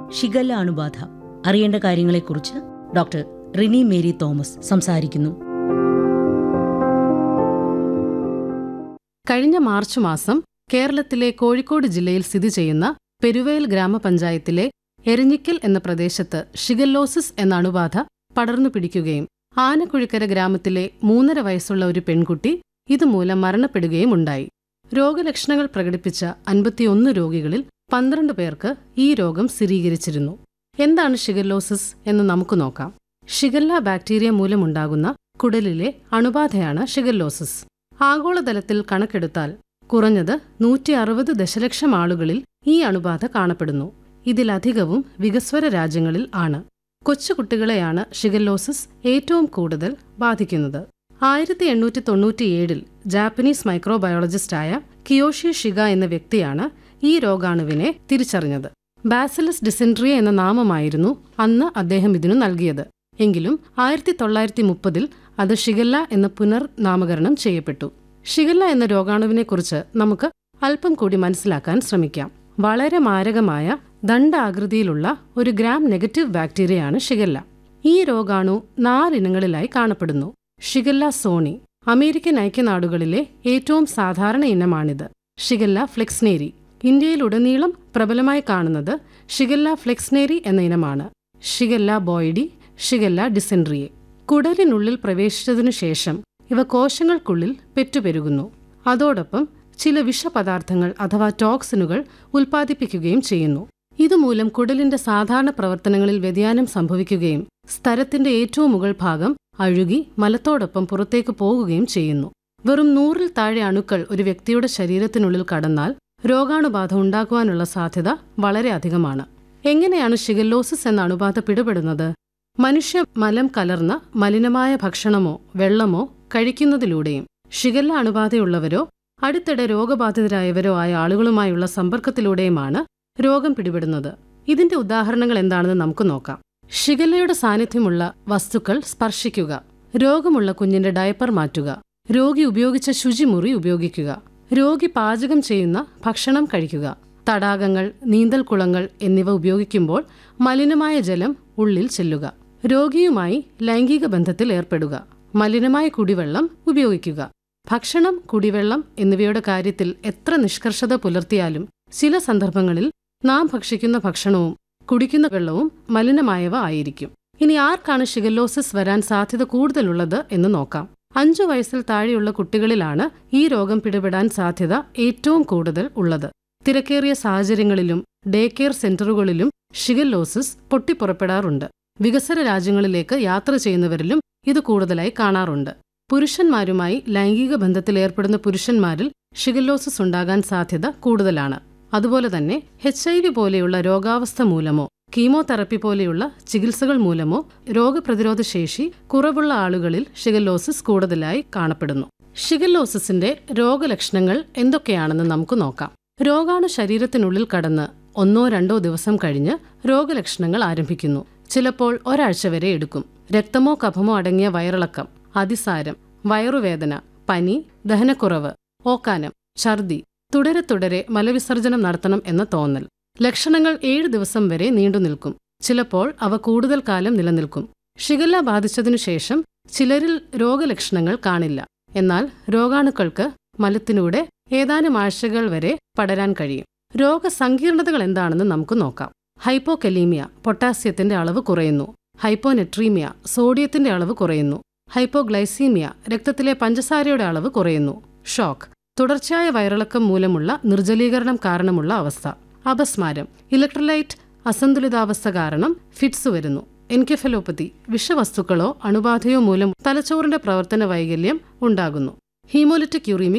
shigella അണുബാധ അറിയേണ്ട കാര്യങ്ങളെക്കുറിച്ച് ഡോക്ടർ റിനി മേരി തോമസ് സംസാരിക്കുന്നു കഴിഞ്ഞ മാർച്ച് മാസം കേരളത്തിലെ കോഴിക്കോട് ജില്ലയിൽ സ്ഥിതി ചെയ്യുന്ന പെരുവയൽ ഗ്രാമപഞ്ചായത്തിലെ എരഞ്ഞിക്കൽ എന്ന പ്രദേശത്ത് ഷിഗല്ലോസിസ് എന്ന അണുബാധ പടർന്നു പിടിക്കുകയും ആനക്കുഴിക്കര ഗ്രാമത്തിലെ മൂന്നര വയസ്സുള്ള ഒരു പെൺകുട്ടി ഇതുമൂലം മരണപ്പെടുകയും ഉണ്ടായി രോഗലക്ഷണങ്ങൾ പ്രകടിപ്പിച്ച അൻപത്തിയൊന്ന് രോഗികളിൽ പന്ത്രണ്ട് പേർക്ക് ഈ രോഗം സ്ഥിരീകരിച്ചിരുന്നു എന്താണ് ഷിഗല്ലോസിസ് എന്ന് നമുക്ക് നോക്കാം ഷിഗല്ല ബാക്ടീരിയ മൂലമുണ്ടാകുന്ന കുടലിലെ അണുബാധയാണ് ഷിഗല്ലോസിസ് ആഗോളതലത്തിൽ കണക്കെടുത്താൽ കുറഞ്ഞത് നൂറ്റി അറുപത് ദശലക്ഷം ആളുകളിൽ ഈ അണുബാധ കാണപ്പെടുന്നു ഇതിലധികവും വികസ്വര രാജ്യങ്ങളിൽ ആണ് കൊച്ചുകുട്ടികളെയാണ് ഷിഗല്ലോസിസ് ഏറ്റവും കൂടുതൽ ബാധിക്കുന്നത് ആയിരത്തി എണ്ണൂറ്റി തൊണ്ണൂറ്റിയേഴിൽ ജാപ്പനീസ് മൈക്രോബയോളജിസ്റ്റായ കിയോഷി ഷിഗ എന്ന വ്യക്തിയാണ് ഈ രോഗാണുവിനെ തിരിച്ചറിഞ്ഞത് ബാസിലസ് ഡിസെൻട്രിയ എന്ന നാമമായിരുന്നു അന്ന് അദ്ദേഹം ഇതിനു നൽകിയത് എങ്കിലും ആയിരത്തി തൊള്ളായിരത്തി മുപ്പതിൽ അത് ഷിഗല്ല എന്ന് പുനർനാമകരണം ചെയ്യപ്പെട്ടു ഷിഗല്ല എന്ന രോഗാണുവിനെക്കുറിച്ച് നമുക്ക് അല്പം കൂടി മനസ്സിലാക്കാൻ ശ്രമിക്കാം വളരെ മാരകമായ ദണ്ഡാകൃതിയിലുള്ള ഒരു ഗ്രാം നെഗറ്റീവ് ബാക്ടീരിയയാണ് ഷിഗല്ല ഈ രോഗാണു നാലിനങ്ങളിലായി കാണപ്പെടുന്നു ഷിഗല്ല സോണി അമേരിക്കൻ ഐക്യനാടുകളിലെ ഏറ്റവും സാധാരണ ഇനമാണിത് ഷിഗല്ല ഫ്ലെക്സ്നേരി ഇന്ത്യയിലുടനീളം പ്രബലമായി കാണുന്നത് ഷിഗല്ല ഫ്ലെക്സ്നേരി എന്ന ഇനമാണ് ഷിഗല്ല ബോയ്ഡി ഷിഗല്ല ഡിസെൻട്രിയെ കുടലിനുള്ളിൽ പ്രവേശിച്ചതിനു ശേഷം ഇവ കോശങ്ങൾക്കുള്ളിൽ പെറ്റുപെരുകുന്നു അതോടൊപ്പം ചില വിഷപദാർത്ഥങ്ങൾ അഥവാ ടോക്സിനുകൾ ഉൽപ്പാദിപ്പിക്കുകയും ചെയ്യുന്നു ഇതുമൂലം കുടലിന്റെ സാധാരണ പ്രവർത്തനങ്ങളിൽ വ്യതിയാനം സംഭവിക്കുകയും സ്തരത്തിന്റെ ഏറ്റവും മുകൾ ഭാഗം അഴുകി മലത്തോടൊപ്പം പുറത്തേക്ക് പോകുകയും ചെയ്യുന്നു വെറും നൂറിൽ താഴെ അണുക്കൾ ഒരു വ്യക്തിയുടെ ശരീരത്തിനുള്ളിൽ കടന്നാൽ രോഗാണുബാധ ഉണ്ടാക്കുവാനുള്ള സാധ്യത വളരെ അധികമാണ് എങ്ങനെയാണ് ഷിഗല്ലോസിസ് എന്ന അണുബാധ പിടിപെടുന്നത് മനുഷ്യ മലം കലർന്ന മലിനമായ ഭക്ഷണമോ വെള്ളമോ കഴിക്കുന്നതിലൂടെയും ഷിഗല്ല അണുബാധയുള്ളവരോ അടുത്തിടെ രോഗബാധിതരായവരോ ആയ ആളുകളുമായുള്ള സമ്പർക്കത്തിലൂടെയുമാണ് രോഗം പിടിപെടുന്നത് ഇതിന്റെ ഉദാഹരണങ്ങൾ എന്താണെന്ന് നമുക്ക് നോക്കാം ഷിഗല്ലയുടെ സാന്നിധ്യമുള്ള വസ്തുക്കൾ സ്പർശിക്കുക രോഗമുള്ള കുഞ്ഞിന്റെ ഡയപ്പർ മാറ്റുക രോഗി ഉപയോഗിച്ച ശുചിമുറി ഉപയോഗിക്കുക രോഗി പാചകം ചെയ്യുന്ന ഭക്ഷണം കഴിക്കുക തടാകങ്ങൾ നീന്തൽക്കുളങ്ങൾ എന്നിവ ഉപയോഗിക്കുമ്പോൾ മലിനമായ ജലം ഉള്ളിൽ ചെല്ലുക രോഗിയുമായി ലൈംഗിക ബന്ധത്തിൽ ഏർപ്പെടുക മലിനമായ കുടിവെള്ളം ഉപയോഗിക്കുക ഭക്ഷണം കുടിവെള്ളം എന്നിവയുടെ കാര്യത്തിൽ എത്ര നിഷ്കർഷത പുലർത്തിയാലും ചില സന്ദർഭങ്ങളിൽ നാം ഭക്ഷിക്കുന്ന ഭക്ഷണവും കുടിക്കുന്ന വെള്ളവും മലിനമായവ ആയിരിക്കും ഇനി ആർക്കാണ് ഷിഗല്ലോസിസ് വരാൻ സാധ്യത കൂടുതലുള്ളത് എന്ന് നോക്കാം അഞ്ചു വയസ്സിൽ താഴെയുള്ള കുട്ടികളിലാണ് ഈ രോഗം പിടിപെടാൻ സാധ്യത ഏറ്റവും കൂടുതൽ ഉള്ളത് തിരക്കേറിയ സാഹചര്യങ്ങളിലും ഡേ കെയർ സെന്ററുകളിലും ഷിഗല്ലോസിസ് പൊട്ടിപ്പുറപ്പെടാറുണ്ട് വികസന രാജ്യങ്ങളിലേക്ക് യാത്ര ചെയ്യുന്നവരിലും ഇത് കൂടുതലായി കാണാറുണ്ട് പുരുഷന്മാരുമായി ലൈംഗിക ബന്ധത്തിൽ ഏർപ്പെടുന്ന പുരുഷന്മാരിൽ ഷിഗല്ലോസിസ് ഉണ്ടാകാൻ സാധ്യത കൂടുതലാണ് അതുപോലെ തന്നെ എച്ച് ഐ വി പോലെയുള്ള രോഗാവസ്ഥ മൂലമോ കീമോതെറപ്പി പോലെയുള്ള ചികിത്സകൾ മൂലമോ രോഗപ്രതിരോധ ശേഷി കുറവുള്ള ആളുകളിൽ ഷിഗല്ലോസിസ് കൂടുതലായി കാണപ്പെടുന്നു ഷിഗല്ലോസിസിന്റെ രോഗലക്ഷണങ്ങൾ എന്തൊക്കെയാണെന്ന് നമുക്ക് നോക്കാം രോഗാണു ശരീരത്തിനുള്ളിൽ കടന്ന് ഒന്നോ രണ്ടോ ദിവസം കഴിഞ്ഞ് രോഗലക്ഷണങ്ങൾ ആരംഭിക്കുന്നു ചിലപ്പോൾ ഒരാഴ്ച വരെ എടുക്കും രക്തമോ കഫമോ അടങ്ങിയ വയറിളക്കം അതിസാരം വയറുവേദന പനി ദഹനക്കുറവ് ഓക്കാനം ഛർദി തുടരെ തുടരെ മലവിസർജനം നടത്തണം എന്ന തോന്നൽ ലക്ഷണങ്ങൾ ഏഴ് ദിവസം വരെ നീണ്ടുനിൽക്കും ചിലപ്പോൾ അവ കൂടുതൽ കാലം നിലനിൽക്കും ഷിഗല്ല ബാധിച്ചതിനു ശേഷം ചിലരിൽ രോഗലക്ഷണങ്ങൾ കാണില്ല എന്നാൽ രോഗാണുക്കൾക്ക് മലത്തിലൂടെ ഏതാനും ആഴ്ചകൾ വരെ പടരാൻ കഴിയും രോഗസങ്കീർണതകൾ എന്താണെന്ന് നമുക്ക് നോക്കാം ഹൈപ്പോകലീമിയ പൊട്ടാസ്യത്തിന്റെ അളവ് കുറയുന്നു ഹൈപ്പോനെട്രീമിയ സോഡിയത്തിന്റെ അളവ് കുറയുന്നു ഹൈപ്പോഗ്ലൈസീമിയ രക്തത്തിലെ പഞ്ചസാരയുടെ അളവ് കുറയുന്നു ഷോക്ക് തുടർച്ചയായ വയറിളക്കം മൂലമുള്ള നിർജ്ജലീകരണം കാരണമുള്ള അവസ്ഥ അപസ്മാരം ഇലക്ട്രോലൈറ്റ് അസന്തുലിതാവസ്ഥ കാരണം ഫിറ്റ്സ് വരുന്നു എൻകെഫലോപ്പതി വിഷവസ്തുക്കളോ അണുബാധയോ മൂലം തലച്ചോറിന്റെ പ്രവർത്തന വൈകല്യം ഉണ്ടാകുന്നു ഹീമോലിറ്റിക് യൂറീമിക്